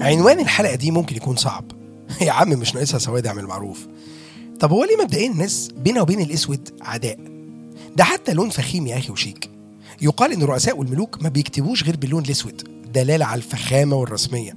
عنوان الحلقة دي ممكن يكون صعب يا عم مش ناقصها سواد اعمل معروف طب هو ليه مبدئيا الناس بينها وبين الاسود عداء ده حتى لون فخيم يا اخي وشيك يقال ان الرؤساء والملوك ما بيكتبوش غير باللون الاسود دلاله على الفخامه والرسميه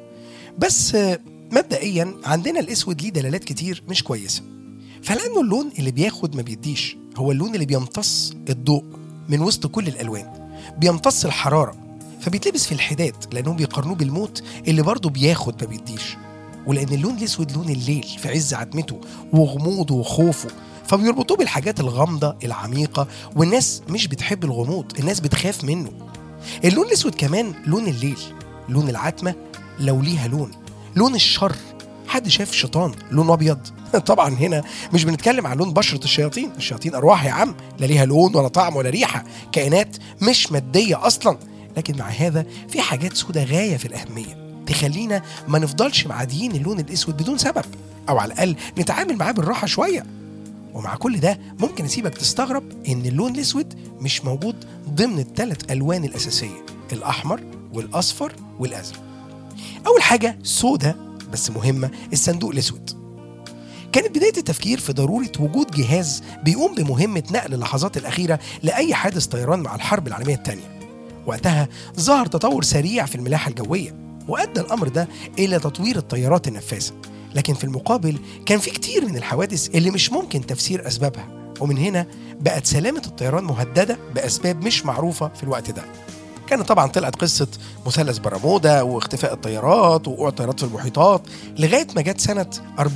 بس آه، مبدئيا عندنا الاسود ليه دلالات كتير مش كويسه فلانه اللون اللي بياخد ما بيديش هو اللون اللي بيمتص الضوء من وسط كل الالوان بيمتص الحراره فبيتلبس في الحداد لانهم بيقارنوه بالموت اللي برضه بياخد ما بيديش ولان اللون الاسود لون الليل في عز عتمته وغموضه وخوفه فبيربطوه بالحاجات الغامضه العميقه والناس مش بتحب الغموض الناس بتخاف منه اللون الاسود كمان لون الليل لون العتمه لو ليها لون لون الشر حد شاف شيطان لون ابيض طبعا هنا مش بنتكلم عن لون بشره الشياطين الشياطين ارواح يا عم لا ليها لون ولا طعم ولا ريحه كائنات مش ماديه اصلا لكن مع هذا في حاجات سودة غايه في الاهميه تخلينا ما نفضلش معاديين اللون الاسود بدون سبب او على الاقل نتعامل معاه بالراحه شويه ومع كل ده ممكن اسيبك تستغرب ان اللون الاسود مش موجود ضمن الثلاث الوان الاساسيه الاحمر والاصفر والازرق اول حاجه سودة بس مهمه الصندوق الاسود كانت بداية التفكير في ضرورة وجود جهاز بيقوم بمهمة نقل اللحظات الأخيرة لأي حادث طيران مع الحرب العالمية الثانية. وقتها ظهر تطور سريع في الملاحة الجوية وأدى الأمر ده إلى تطوير الطيارات النفاثة. لكن في المقابل كان في كتير من الحوادث اللي مش ممكن تفسير أسبابها ومن هنا بقت سلامة الطيران مهددة بأسباب مش معروفة في الوقت ده. كانت طبعا طلعت قصة مثلث برمودا واختفاء الطيارات ووقوع الطيارات في المحيطات لغاية ما جت سنة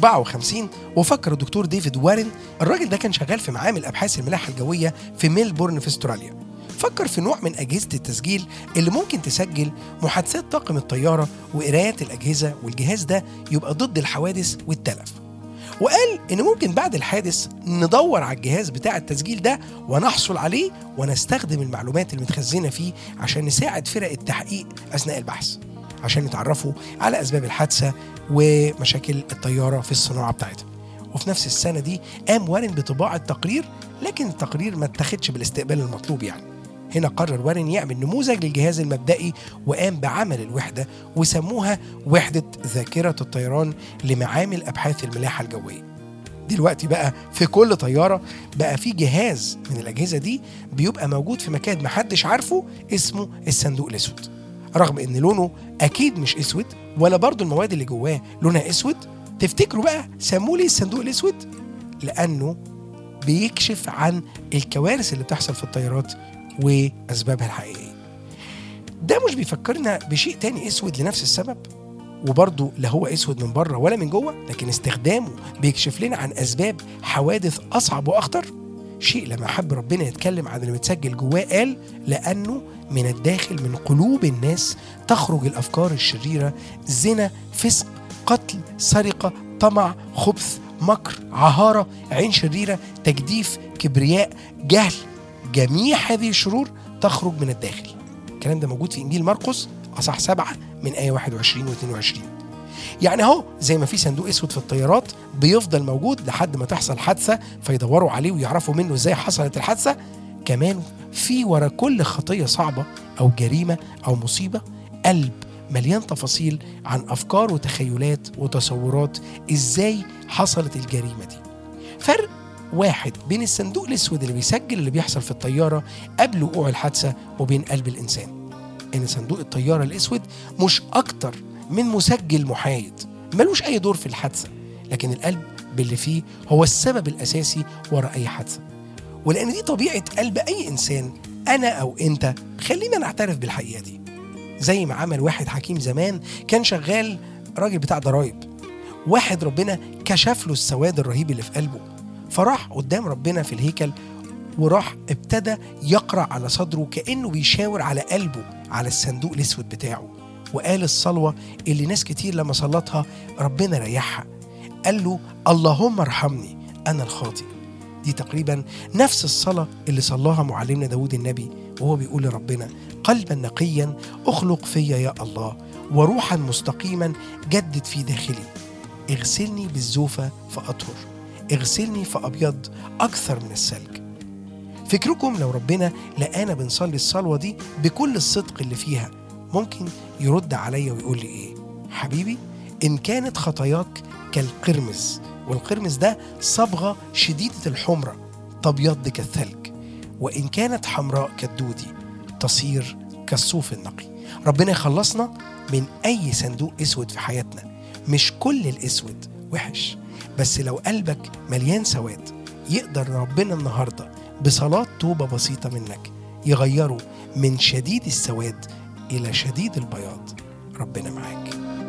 54 وفكر الدكتور ديفيد وارن الراجل ده كان شغال في معامل أبحاث الملاحة الجوية في ميلبورن في استراليا فكر في نوع من أجهزة التسجيل اللي ممكن تسجل محادثات طاقم الطيارة وقرايات الأجهزة والجهاز ده يبقى ضد الحوادث والتلف وقال ان ممكن بعد الحادث ندور على الجهاز بتاع التسجيل ده ونحصل عليه ونستخدم المعلومات المتخزنه فيه عشان نساعد فرق التحقيق اثناء البحث عشان يتعرفوا على اسباب الحادثه ومشاكل الطياره في الصناعه بتاعتها وفي نفس السنه دي قام وارن بطباعه تقرير لكن التقرير ما اتخذش بالاستقبال المطلوب يعني هنا قرر وارن يعمل نموذج للجهاز المبدئي وقام بعمل الوحدة وسموها وحدة ذاكرة الطيران لمعامل أبحاث الملاحة الجوية دلوقتي بقى في كل طيارة بقى في جهاز من الأجهزة دي بيبقى موجود في مكان محدش عارفه اسمه الصندوق الأسود رغم إن لونه أكيد مش أسود ولا برضو المواد اللي جواه لونها أسود تفتكروا بقى سموه ليه الصندوق الأسود؟ لأنه بيكشف عن الكوارث اللي بتحصل في الطيارات وأسبابها الحقيقية ده مش بيفكرنا بشيء تاني اسود لنفس السبب وبرضه لا هو اسود من بره ولا من جوه لكن استخدامه بيكشف لنا عن اسباب حوادث اصعب واخطر شيء لما حب ربنا يتكلم عن اللي متسجل جواه قال لانه من الداخل من قلوب الناس تخرج الافكار الشريره زنا فسق قتل سرقه طمع خبث مكر عهاره عين شريره تجديف كبرياء جهل جميع هذه الشرور تخرج من الداخل الكلام ده موجود في انجيل مرقس اصح سبعة من ايه 21 و 22 يعني اهو زي ما في صندوق اسود في الطيارات بيفضل موجود لحد ما تحصل حادثه فيدوروا عليه ويعرفوا منه ازاي حصلت الحادثه كمان في ورا كل خطيه صعبه او جريمه او مصيبه قلب مليان تفاصيل عن افكار وتخيلات وتصورات ازاي حصلت الجريمه دي فرق واحد بين الصندوق الاسود اللي بيسجل اللي بيحصل في الطياره قبل وقوع الحادثه وبين قلب الانسان ان صندوق الطياره الاسود مش اكتر من مسجل محايد ملوش اي دور في الحادثه لكن القلب باللي فيه هو السبب الاساسي وراء اي حادثه ولان دي طبيعه قلب اي انسان انا او انت خلينا نعترف بالحقيقه دي زي ما عمل واحد حكيم زمان كان شغال راجل بتاع ضرايب واحد ربنا كشف له السواد الرهيب اللي في قلبه فراح قدام ربنا في الهيكل وراح ابتدى يقرع على صدره كانه بيشاور على قلبه على الصندوق الاسود بتاعه وقال الصلوه اللي ناس كتير لما صلتها ربنا ريحها قال له اللهم ارحمني انا الخاطئ دي تقريبا نفس الصلاه اللي صلاها معلمنا داود النبي وهو بيقول لربنا قلبا نقيا اخلق فيا يا الله وروحا مستقيما جدد في داخلي اغسلني بالزوفه فاطهر اغسلني فأبيض أكثر من الثلج فكركم لو ربنا لقانا بنصلي الصلوة دي بكل الصدق اللي فيها ممكن يرد عليا ويقول لي إيه حبيبي إن كانت خطاياك كالقرمز والقرمز ده صبغة شديدة الحمرة تبيض كالثلج وإن كانت حمراء كالدودي تصير كالصوف النقي ربنا يخلصنا من أي صندوق أسود في حياتنا مش كل الأسود وحش بس لو قلبك مليان سواد يقدر ربنا النهارده بصلاة توبة بسيطة منك يغيره من شديد السواد إلى شديد البياض ربنا معاك